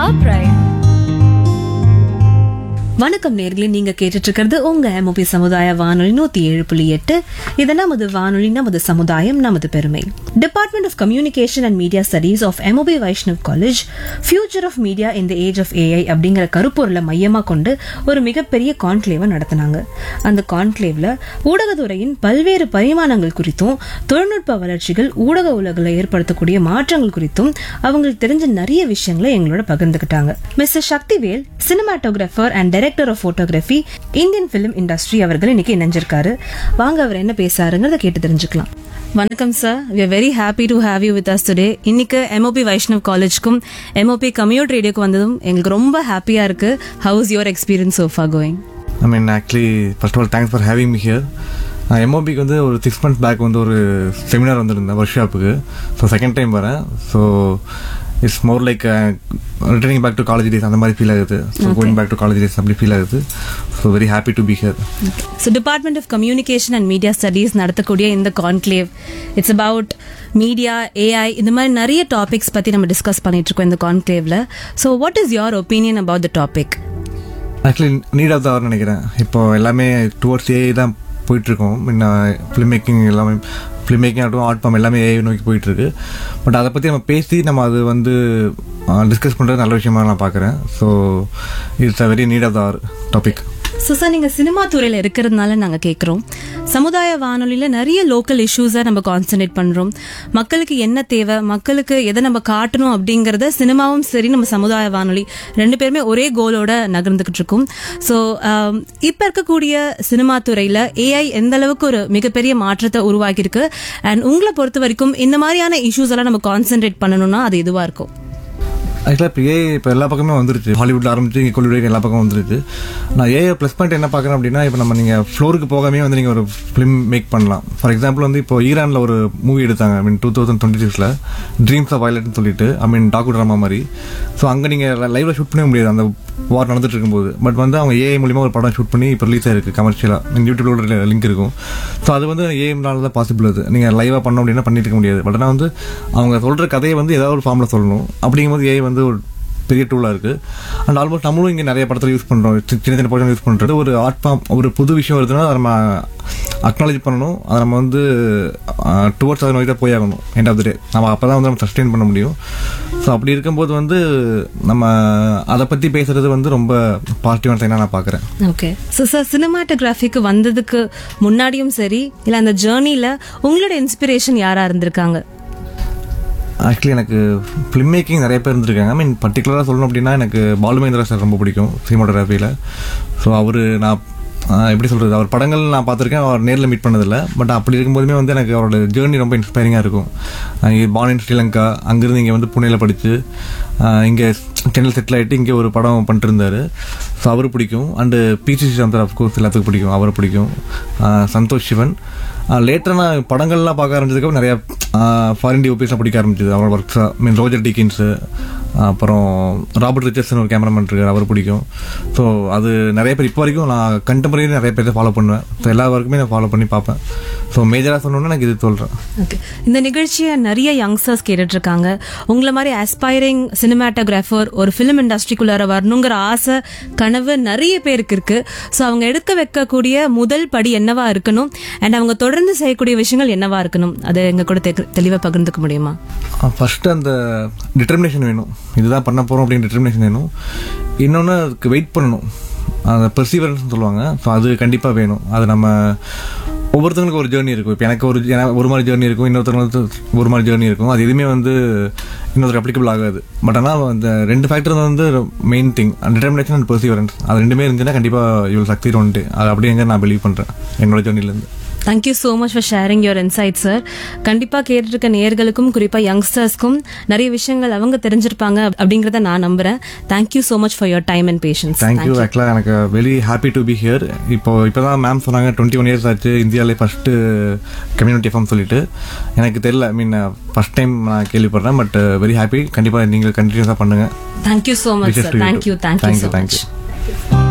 our pride. வணக்கம் நேர்களே நீங்க கேட்டுட்டு இருக்கிறது உங்க எம்ஓபி சமுதாய வானொலி நூத்தி ஏழு புள்ளி எட்டு இது நமது வானொலி நமது சமுதாயம் நமது பெருமை department of communication and media studies of MOP Vaishnav college future of media in the age of AI அப்படிங்கிற கருப்பொருளை மையமா கொண்டு ஒரு மிகப்பெரிய கான்க்ளேவை நடத்தினாங்க அந்த கான்க்ளேவ்ல ஊடகத்துறையின் பல்வேறு பரிமாணங்கள் குறித்தும் தொழில்நுட்ப வளர்ச்சிகள் ஊடக உலகில் ஏற்படுத்தக்கூடிய மாற்றங்கள் குறித்தும் அவங்களுக்கு தெரிஞ்ச நிறைய விஷயங்களை எங்களோட பகிர்ந்துக்கிட்டாங்க mister Sakthivel cinematographer and director of photography Indian film industry அவர்கள் இன்னைக்கு இணைஞ்சிருக்காரு வாங்க அவர் என்ன பேசாருங்கிறத கேட்டு தெரிஞ்சுக்கலாம் வணக்கம் sir we are very happy to have you with us today இன்னைக்கு எம்ஓபி வைஷ்ணவ் காலேஜ்க்கும் எம்ஓபி கம்யூட் ரேடியோக்கு வந்ததும் எங்களுக்கு ரொம்ப ஹாப்பியா இருக்கு how's your experience so far going I mean actually first of all thanks for having me here நான் எம்ஓபிக்கு வந்து ஒரு சிக்ஸ் மந்த்ஸ் பேக் வந்து ஒரு செமினார் வந்திருந்தேன் ஒர்க் ஷாப்புக்கு ஸோ செகண்ட் டைம் வரேன் so it's more like returning back to college days அந்த மாதிரி ஃபீல் ஆகுது so going back to college days அப்படி ஃபீல் ஆகுது so very happy to be here so department of communication and media studies நடத்தக்கூடிய இந்த conclave it's about media AI இந்த மாதிரி நிறைய டாபிக்ஸ் பற்றி நம்ம டிஸ்கஸ் பண்ணிட்டு இருக்கோம் இந்த கான்க்ளேவ்ல so what is your opinion about the topic actually need of தான் நினைக்கிறேன் இப்போ எல்லாமே டுவர்ட்ஸ் ஏஐ தான் போயிட்டுருக்கோம் முன்ன ஃபிலிம் மேக்கிங் எல்லாமே ஃபிலிம் மேக்கிங் ஆகட்டும் ஆர்ட் ஃபார்ம் எல்லாமே ஏஐ நோக்கி போயிட்டுருக்கு பட் அதை பற்றி நம்ம பேசி நம்ம அது வந்து டிஸ்கஸ் பண்ணுறது நல்ல விஷயமா நான் பார்க்குறேன் so it's a very need of the hour topic so sir நீங்கள் சினிமா துறையில் இருக்கிறதுனால நாங்கள் கேட்குறோம் சமுதாய வானொலியில் நிறைய லோக்கல் இஷ்யூஸை நம்ம கான்சன்ட்ரேட் பண்ணுறோம் மக்களுக்கு என்ன தேவை மக்களுக்கு எதை நம்ம காட்டணும் அப்படிங்கிறத சினிமாவும் சரி நம்ம சமுதாய வானொலி ரெண்டு பேருமே ஒரே கோலோட நகர்ந்துக்கிட்டு இருக்கோம் ஸோ இப்போ இருக்கக்கூடிய சினிமா துறையில் ஏஐ எந்த அளவுக்கு ஒரு மிகப்பெரிய மாற்றத்தை உருவாக்கியிருக்கு அண்ட் உங்களை பொறுத்த வரைக்கும் இந்த மாதிரியான இஷ்யூஸ் எல்லாம் நம்ம கான்சென்ட்ரேட் பண்ணணும்னா அது எதுவாக இருக்கும் ஆக்சுவலாக இப்போ ஏஐ இப்போ எல்லா பக்கமே வந்துருச்சு ஹாலிவுட்ல ஆரம்பிச்சு இங்கே கொலிவுட் எல்லா பக்கம் வந்துருச்சு நான் ஏஐ ப்ளஸ் பாயிண்ட் என்ன பார்க்குறேன் அப்படின்னா இப்போ நம்ம நீங்கள் ஃப்ளோருக்கு போகாமே வந்து நீங்கள் ஒரு ஃபிலிம் மேக் பண்ணலாம் ஃபார் எக்ஸாம்பிள் வந்து இப்போ ஈரானில் ஒரு மூவி எடுத்தாங்க I mean two thousand twenty சிக்ஸில் ட்ரீம்ஸ் ஆஃப் வயலட்னு சொல்லிட்டு ஐ மீன் டாக்கு ட்ராமா மாதிரி ஸோ அங்கே நீங்கள் லைவ்ல ஷூட் பண்ணவே முடியாது அந்த வார் நடந்துட்டு இருக்கும்போது பட் வந்து அவங்க ஏஐ மூலியமா ஒரு படம் ஷூட் பண்ணி இப்போ ரிலீஸ் ஆயிருக்கு கமர்ஷியலாக யூடியூப்ல லிங்க் இருக்கும் ஸோ அது வந்து ஏஎம்னால தான் பாசிபிள் அது நீங்கள் லைவாக பண்ணோம் அப்படின்னா பண்ணிட்டு இருக்க முடியாது பட் ஆனால் வந்து அவங்க சொல்கிற கதையை வந்து ஏதாவது ஒரு ஃபார்மில் சொல்லணும் அப்படிங்கும்போது ஏஐ வந்து ஒரு பெரிய டூலாக இருக்குது அண்ட் ஆல்மோஸ்ட் நம்மளும் இங்கே நிறைய படத்தில் யூஸ் பண்ணுறோம் சின்ன சின்ன போர்ஷன் யூஸ் பண்ணுறது ஒரு ஆர்ட் ஃபார்ம் ஒரு புது விஷயம் வருதுன்னா அதை நம்ம அக்னாலேஜ் பண்ணணும் அதை நம்ம வந்து டுவர்ட்ஸ் அதை நோக்கி தான் போய் ஆகணும் எண்ட் ஆஃப் த டே நம்ம அப்போ தான் வந்து நம்ம சஸ்டெயின் பண்ண முடியும் ஸோ அப்படி இருக்கும்போது வந்து நம்ம அதை பற்றி பேசுறது வந்து ரொம்ப பாசிட்டிவான சைனாக நான் பார்க்குறேன் ஓகே ஸோ சார் சினிமாட்டோகிராஃபிக்கு வந்ததுக்கு முன்னாடியும் சரி இல்லை அந்த ஜேர்னியில் உங்களோட இன்ஸ்பிரேஷன் யாராக இருந்திருக்காங்க ஆக்சுவலி எனக்கு ஃபிலிம் மேக்கிங் நிறைய பேர் இருந்திருக்காங்க ஐ மீன் பர்டிகுலராக சொல்லணும் அப்படின்னா எனக்கு பாலுமேந்திரா சார் ரொம்ப பிடிக்கும் சினிமாட்டோகிராஃபியில் ஸோ அவர் நான் ஆஹ், எப்படி சொல்கிறது அவர் படங்கள் நான் பார்த்துருக்கேன் அவர் நேரில் மீட் பண்ணதில்லை பட் அப்படி இருக்கும்போதுமே வந்து எனக்கு அவரோட ஜேர்னி ரொம்ப இன்ஸ்பைரிங்காக இருக்கும் பான் இன் ஸ்ரீலங்கா அங்கேருந்து இங்கே வந்து புனேல படித்து இங்கே சென்னையில் செட்டில் ஆகிட்டு இங்கே ஒரு படம் பண்ணிட்டு இருந்தார் ஸோ அவர் பிடிக்கும் and PC Sriram sir of course எல்லாத்துக்கும் பிடிக்கும் அவரை பிடிக்கும் ஆஹ், சந்தோஷ் சிவன் லேட்டராக நான் படங்கள்லாம் பார்க்க ஆரம்பிச்சதுக்கு நிறைய ஃபாரின் டிஓபிஸ்லாம் பிடிக்க ஆரம்பிச்சது அவரோட ஒர்க்ஸ் மீன் ரோஜர் டிக்கின்ஸு அப்புறம் ராபர்ட் ரிச்சர்சன் ஒரு கேமராமேன் இருக்கார் அவர் பிடிக்கும் ஸோ அது நிறைய பேர் இப்போ வரைக்கும் நான் கண்டெம்பரரி நிறைய பேர் ஃபாலோ பண்ணுவேன் ஸோ எல்லா ஒர்க்குமே நான் ஃபாலோ பண்ணி பார்ப்பேன் ஸோ மேஜராக சொன்னோன்னா எனக்கு இது சொல்கிறேன் ஓகே இந்த நிகழ்ச்சியை நிறைய யங்ஸ்டர்ஸ் கேட்டுட்டு இருக்காங்க உங்களை மாதிரி ஆஸ்பைரிங் சினிமாட்டோகிராஃபர் ஒரு ஃபிலிம் இண்டஸ்ட்ரிக்குள்ளார வரணுங்கிற ஆசை கனவு நிறைய பேருக்கு இருக்கு ஸோ அவங்க எடுக்க வைக்கக்கூடிய முதல் படி என்னவா இருக்கணும் அண்ட் அவங்க தொடர்ந்து செய்யக்கூடிய விஷயங்கள் என்னவா இருக்கணும் அதை எங்க கூட தெ- தெளிவா பகிர்ந்துக்க முடியுமா ஃபர்ஸ்ட் அந்த டிட்டர்மினேஷன் வேணும் இதுதான் பண்ண போகிறோம் அப்படின்னு டிட்டர்மினேஷன் வேணும் இன்னொன்று அதுக்கு வெயிட் பண்ணணும் அந்த பெர்சிவரன்ஸ் சொல்லுவாங்க ஸோ அது கண்டிப்பாக வேணும் அது நம்ம ஒவ்வொருத்தவங்களுக்கு ஒரு ஜேர்னி இருக்கும் இப்போ எனக்கு ஒரு எனக்கு ஒரு மாதிரி ஜேர்னி இருக்கும் இன்னொருத்தவங்களுக்கு ஒரு மாதிரி ஜேர்னி இருக்கும் அது எதுவுமே வந்து இன்னொரு அப்ளிகபிள் ஆகாது பட் ஆனால் அந்த ரெண்டு ஃபேக்டர் வந்து main thing determination and perseverance அது ரெண்டுமே இருந்துச்சுன்னா கண்டிப்பாக இவ்வளோ சக்தி ஒன்று அது அப்படிங்க நான் பிலீவ் பண்ணுறேன் என்னோட ஜேர்னிலேருந்து thank you so much for sharing your insight sir கண்டிப்பாக கேட்டிருக்க நேர்களுக்கும் குறிப்பாக யங்ஸ்டர்ஸ்க்கும் நிறைய விஷயங்கள் அவங்க தெரிஞ்சிருப்பாங்க அப்படிங்கிறத நான் நம்புறேன் thank you so much for your time and patience thank you ஆக்சுவலாக எனக்கு very happy to be here இப்போ இப்போ தான் மேம் சொன்னாங்க டுவெண்ட்டி ஒன் இயர்ஸ் ஆச்சு இந்தியாவிலே ஃபஸ்ட்டு கம்யூனிட்டி எஃப்எம் சொல்லிட்டு எனக்கு தெரியல ஐ மீன் ஃபஸ்ட் டைம் நான் கேள்விப்படுறேன் பட் வெரி ஹாப்பி கண்டிப்பாக நீங்கள் கண்டினியூஸாக பண்ணுங்கள் thank you so much Wishes sir to you thank you too. Thank you Thank you, so thank much you.